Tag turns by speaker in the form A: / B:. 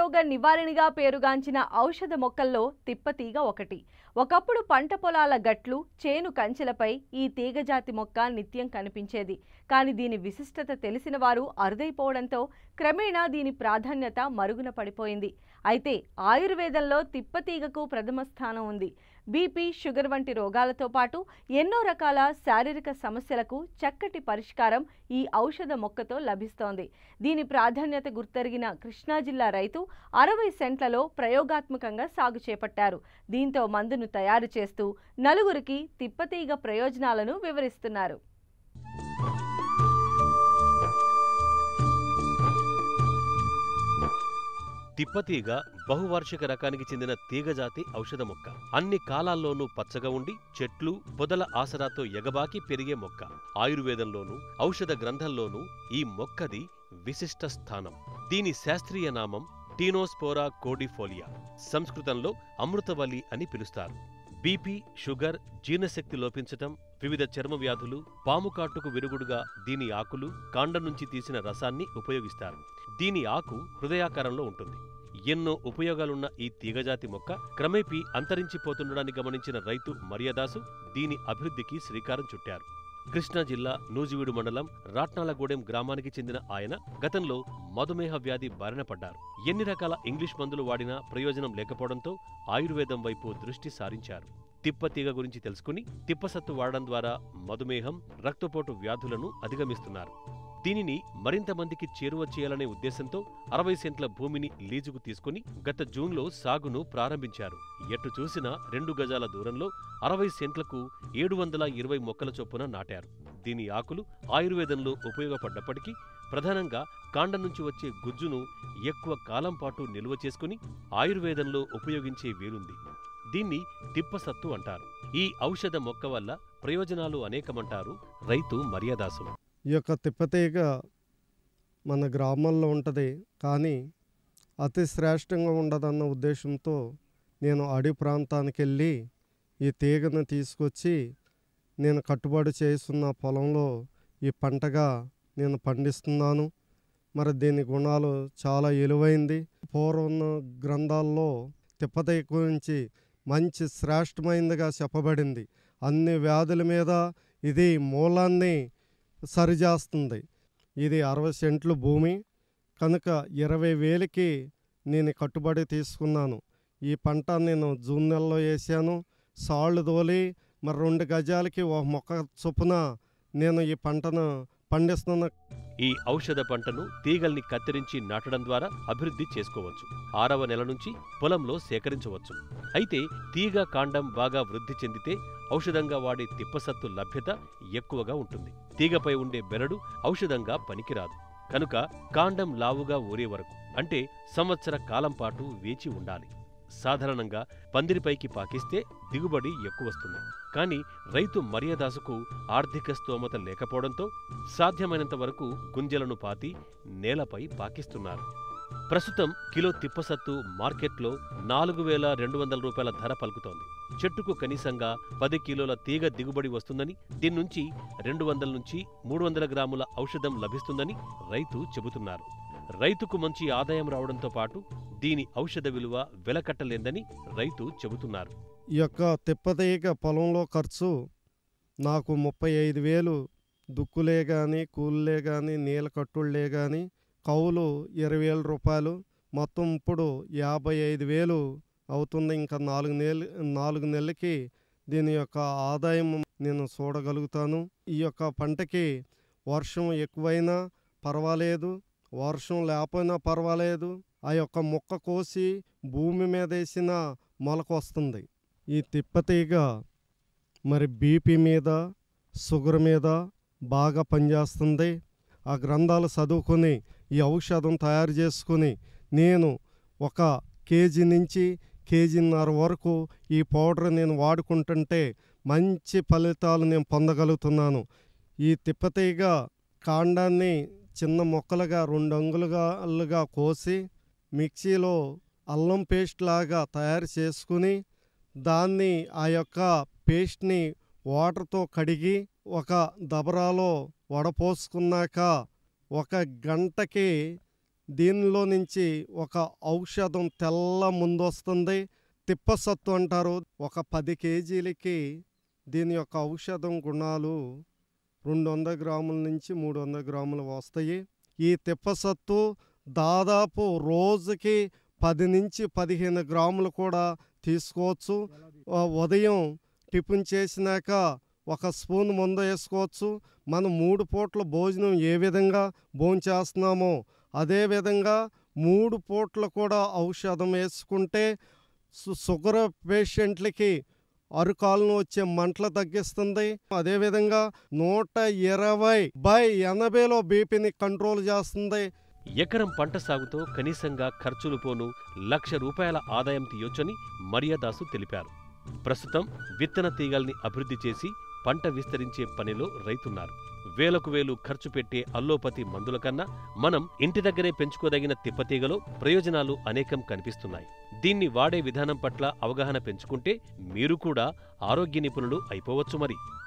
A: సర్వరోగ నివారణగా పేరుగాంచిన ఔషధ మొక్కల్లో తిప్పతీగ ఒకటి ఒకప్పుడు పంట పొలాల గట్లు చేను కంచెలపై ఈ తీగజాతి మొక్క నిత్యం కనిపించేది కానీ దీని విశిష్టత తెలిసిన వారు అరుదైపోవడంతో క్రమేణా దీని ప్రాధాన్యత మరుగున పడిపోయింది అయితే ఆయుర్వేదంలో తిప్పతీగకు ప్రథమ స్థానం ఉంది బీపీ షుగర్ వంటి రోగాలతో పాటు ఎన్నో రకాల శారీరక సమస్యలకు చక్కటి పరిష్కారం ఈ ఔషధ మొక్కతో లభిస్తోంది దీని ప్రాధాన్యత గుర్తెరిగిన కృష్ణా జిల్లా రైతు అరవై సెంట్లలో ప్రయోగాత్మకంగా సాగు చేపట్టారు దీంతో మందును తయారు చేస్తూ నలుగురికి తిప్పతీగ ప్రయోజనాలను వివరిస్తున్నారు
B: తిప్పతీగ బహువార్షిక రకానికి చెందిన తీగజాతి ఔషధ మొక్క అన్ని కాలాల్లోనూ పచ్చగా ఉండి చెట్లు పొదల ఆసరాతో ఎగబాకి పెరిగే మొక్క ఆయుర్వేదంలోనూ ఔషధ గ్రంథంలోనూ ఈ మొక్కది విశిష్ట స్థానం దీని శాస్త్రీయ నామం టీనోస్పోరా కోడిఫోలియా సంస్కృతంలో అమృతవల్లి అని పిలుస్తారు బీపీ షుగర్ జీర్ణశక్తి లోపించటం వివిధ చర్మ వ్యాధులు పాము కాటుకు విరుగుడుగా దీని ఆకులు కాండం నుంచి తీసిన రసాన్ని ఉపయోగిస్తారు దీని ఆకు హృదయాకారంలో ఉంటుంది ఎన్నో ఉపయోగాలున్న ఈ తీగజాతి మొక్క క్రమేపీ అంతరించిపోతుండడాన్ని గమనించిన రైతు మర్యాదాసు దీని అభివృద్ధికి శ్రీకారం చుట్టారు కృష్ణా జిల్లా నూజివీడు మండలం రాట్నాలగూడెం గ్రామానికి చెందిన ఆయన గతంలో మధుమేహ వ్యాధి బారిన పడ్డారు ఎన్ని రకాల ఇంగ్లీష్ మందులు వాడినా ప్రయోజనం లేకపోవడంతో ఆయుర్వేదం వైపు దృష్టి సారించారు తిప్పతీగ గురించి తెలుసుకుని తిప్పసత్తు వాడడం ద్వారా మధుమేహం రక్తపోటు వ్యాధులను అధిగమిస్తున్నారు దీనిని మరింత మందికి చేరువ చేయాలనే ఉద్దేశంతో అరవై సెంట్ల భూమిని లీజుకు తీసుకుని గత జూన్లో సాగును ప్రారంభించారు ఎటు చూసినా రెండు గజాల దూరంలో అరవై సెంట్లకు ఏడు వందల ఇరవై మొక్కల చొప్పున నాటారు దీని ఆకులు ఆయుర్వేదంలో ఉపయోగపడ్డప్పటికీ ప్రధానంగా కాండం నుంచి వచ్చే గుజ్జును ఎక్కువ కాలం పాటు నిల్వ చేసుకుని ఆయుర్వేదంలో ఉపయోగించే వీలుంది దీన్ని తిప్పసత్తు అంటారు ఈ ఔషధ మొక్క వల్ల ప్రయోజనాలు అనేకమంటారు రైతు మర్యాదాసు
C: ఈ యొక్క తిప్పతీగ మన గ్రామాల్లో ఉంటుంది కానీ అతి శ్రేష్టంగా ఉండదన్న ఉద్దేశంతో నేను అడవి ప్రాంతానికి వెళ్ళి ఈ తీగను తీసుకొచ్చి నేను కట్టుబడి చేస్తున్న పొలంలో ఈ పంటగా నేను పండిస్తున్నాను మరి దీని గుణాలు చాలా విలువైంది పూర్వం గ్రంథాల్లో తిప్పతీగ గురించి మంచి శ్రేష్టమైనదిగా చెప్పబడింది అన్ని వ్యాధుల మీద ఇది మూలాన్ని సరిచేస్తుంది ఇది అరవై సెంట్లు భూమి కనుక ఇరవై వేలకి నేను కట్టుబడి తీసుకున్నాను ఈ పంట నేను జూన్ నెలలో వేసాను సాళ్ళు తోలి మరి రెండు గజాలకి ఒక మొక్క చొప్పున నేను ఈ పంటను పండిస్తున్న
B: ఈ ఔషధ పంటను తీగల్ని కత్తిరించి నాటడం ద్వారా అభివృద్ధి చేసుకోవచ్చు ఆరవ నెల నుంచి పొలంలో సేకరించవచ్చు అయితే తీగ కాండం బాగా వృద్ధి చెందితే ఔషధంగా వాడే తిప్పసత్తు లభ్యత ఎక్కువగా ఉంటుంది తీగపై ఉండే బెరడు ఔషధంగా పనికిరాదు కనుక కాండం లావుగా ఊరే వరకు అంటే సంవత్సర కాలం పాటు వేచి ఉండాలి సాధారణంగా పందిరిపైకి పాకిస్తే దిగుబడి ఎక్కువస్తుంది కానీ రైతు మర్యాదాసుకు ఆర్థిక స్తోమత లేకపోవడంతో సాధ్యమైనంత వరకు గుంజలను పాతి నేలపై పాకిస్తున్నారు ప్రస్తుతం కిలో తిప్పసత్తు మార్కెట్లో నాలుగు వేల రెండు వందల రూపాయల ధర పలుకుతోంది చెట్టుకు కనీసంగా పది కిలోల తీగ దిగుబడి వస్తుందని దీని నుంచి రెండు వందల నుంచి మూడు వందల గ్రాముల ఔషధం లభిస్తుందని రైతు చెబుతున్నారు రైతుకు మంచి ఆదాయం రావడంతో పాటు దీని ఔషధ విలువ వెలకట్టలేందని రైతు చెబుతున్నారు
C: ఈ యొక్క తిప్పతీగ పొలంలో ఖర్చు నాకు ముప్పై ఐదు వేలు దుక్కులే కానీ కూలీలే కానీ నీళ్ళ కట్టుళ్ళే కానీ కౌలు ఇరవై వేల రూపాయలు మొత్తం ఇప్పుడు యాభై ఐదు వేలు అవుతుంది ఇంకా నాలుగు నెలలు నాలుగు నెలలకి దీని యొక్క ఆదాయం నేను చూడగలుగుతాను ఈ యొక్క పంటకి వర్షం ఎక్కువైనా పర్వాలేదు వర్షం లేకపోయినా పర్వాలేదు ఆ యొక్క మొక్క కోసి భూమి మీద వేసిన మొలక వస్తుంది ఈ తిప్పతీగ మరి బీపీ మీద షుగర్ మీద బాగా పనిచేస్తుంది ఆ గ్రంథాలు చదువుకొని ఈ ఔషధం తయారు చేసుకుని నేను ఒక కేజీ నుంచి కేజీన్నర వరకు ఈ పౌడర్ నేను వాడుకుంటుంటే మంచి ఫలితాలు నేను పొందగలుగుతున్నాను ఈ తిప్పతీగ కాండాన్ని చిన్న మొక్కలుగా రెండు అంగులుగా కోసి మిక్సీలో అల్లం పేస్ట్ లాగా తయారు చేసుకుని దాన్ని ఆ యొక్క పేస్ట్ని వాటర్తో కడిగి ఒక దబరాలో వడపోసుకున్నాక ఒక గంటకి దీనిలో నుంచి ఒక ఔషధం తెల్ల ముందొస్తుంది తిప్పసత్తు అంటారు ఒక పది కేజీలకి దీని యొక్క ఔషధం గుణాలు రెండు వందల గ్రాముల నుంచి మూడు వందల గ్రాములు వస్తాయి ఈ తిప్పసత్తు దాదాపు రోజుకి పది నుంచి పదిహేను గ్రాములు కూడా తీసుకోవచ్చు ఆ, ఉదయం టిఫిన్ చేసినాక ఒక స్పూన్ ముందు వేసుకోవచ్చు మనం మూడు పూట్ల భోజనం ఏ విధంగా భోంచేస్తున్నామో అదే విధంగా మూడు పూట్ల కూడా ఔషధం వేసుకుంటే సు- షుగర్ పేషెంట్లకి అరుకాలను వచ్చే మంటలు తగ్గిస్తుంది అదేవిధంగా నూట ఇరవై బై ఎనభైలో బీపీని కంట్రోల్ చేస్తుంది
B: ఎకరం పంట సాగుతో కనీసంగా ఖర్చులు పోను లక్ష రూపాయల ఆదాయం తీయొచ్చని మరియదాసు తెలిపారు ప్రస్తుతం విత్తన తీగల్ని అభివృద్ధి చేసి పంట విస్తరించే పనిలో రైతున్నారు వేలకు వేలు ఖర్చు పెట్టే అల్లోపతి మందుల కన్నా మనం ఇంటి దగ్గరే పెంచుకోదగిన తిప్పతీగలో ప్రయోజనాలు అనేకం కనిపిస్తున్నాయి దీన్ని వాడే విధానం పట్ల అవగాహన పెంచుకుంటే మీరు కూడా ఆరోగ్య నిపుణులు అయిపోవచ్చు మరి